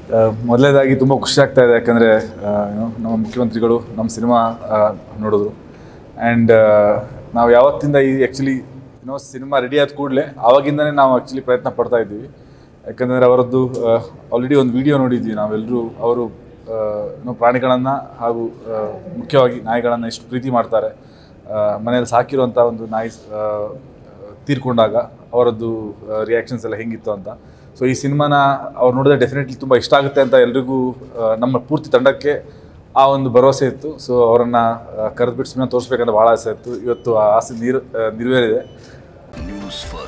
ಮೊದಲನೇದಾಗಿ ತುಂಬ ಖುಷಿ ಆಗ್ತಾ ಇದೆ ಯಾಕಂದರೆ ನಮ್ಮ ಮುಖ್ಯಮಂತ್ರಿಗಳು ನಮ್ಮ ಸಿನಿಮಾ ನೋಡಿದ್ರು ಆ್ಯಂಡ್ ನಾವು ಯಾವತ್ತಿಂದ ಈ ಆ್ಯಕ್ಚುಲಿ ಏನೋ ಸಿನಿಮಾ ರೆಡಿ ಆದ ಕೂಡಲೇ ಆವಾಗಿಂದನೇ ನಾವು ಆ್ಯಕ್ಚುಲಿ ಪ್ರಯತ್ನ ಪಡ್ತಾ ಇದ್ದೀವಿ ಯಾಕಂದರೆ ಅವರದ್ದು ಆಲ್ರೆಡಿ ಒಂದು ವಿಡಿಯೋ ನೋಡಿದ್ವಿ ನಾವೆಲ್ಲರೂ ಅವರು ಆ, ಏನೋ ಪ್ರಾಣಿಗಳನ್ನು ಹಾಗೂ ಆ, ಮುಖ್ಯವಾಗಿ ನಾಯಿಗಳನ್ನು ಎಷ್ಟು ಪ್ರೀತಿ ಮಾಡ್ತಾರೆ ಆ, ಮನೇಲಿ ಸಾಕಿರುವಂಥ ಒಂದು ನಾಯಿ ಆ, ತೀರ್ಕೊಂಡಾಗ ಅವರದ್ದು ರಿಯಾಕ್ಷನ್ಸ್ ಎಲ್ಲ ಹೆಂಗಿತ್ತು ಅಂತ ಸೊ ಈ ಸಿನಿಮಾನ ಅವ್ರು ನೋಡಿದ್ರೆ ಡೆಫಿನೆಟ್ಲಿ ತುಂಬ ಇಷ್ಟ ಆಗುತ್ತೆ ಅಂತ ಎಲ್ರಿಗೂ ಆ, ನಮ್ಮ ಪೂರ್ತಿ ತಂಡಕ್ಕೆ ಆ ಒಂದು ಭರವಸೆ ಇತ್ತು ಸೊ ಅವರನ್ನು ಕರೆದುಬಿಟ್ಟು ಸಿನಿಮಾ ತೋರಿಸ್ಬೇಕಂತ ಭಾಳ ಆಸೆ ಇತ್ತು ಇವತ್ತು ಆ ಆಸೆ ನೀರು ಆ, ನೆರವೇರಿದೆ ನ್ಯೂಸ್ ಫಸ್ಟ್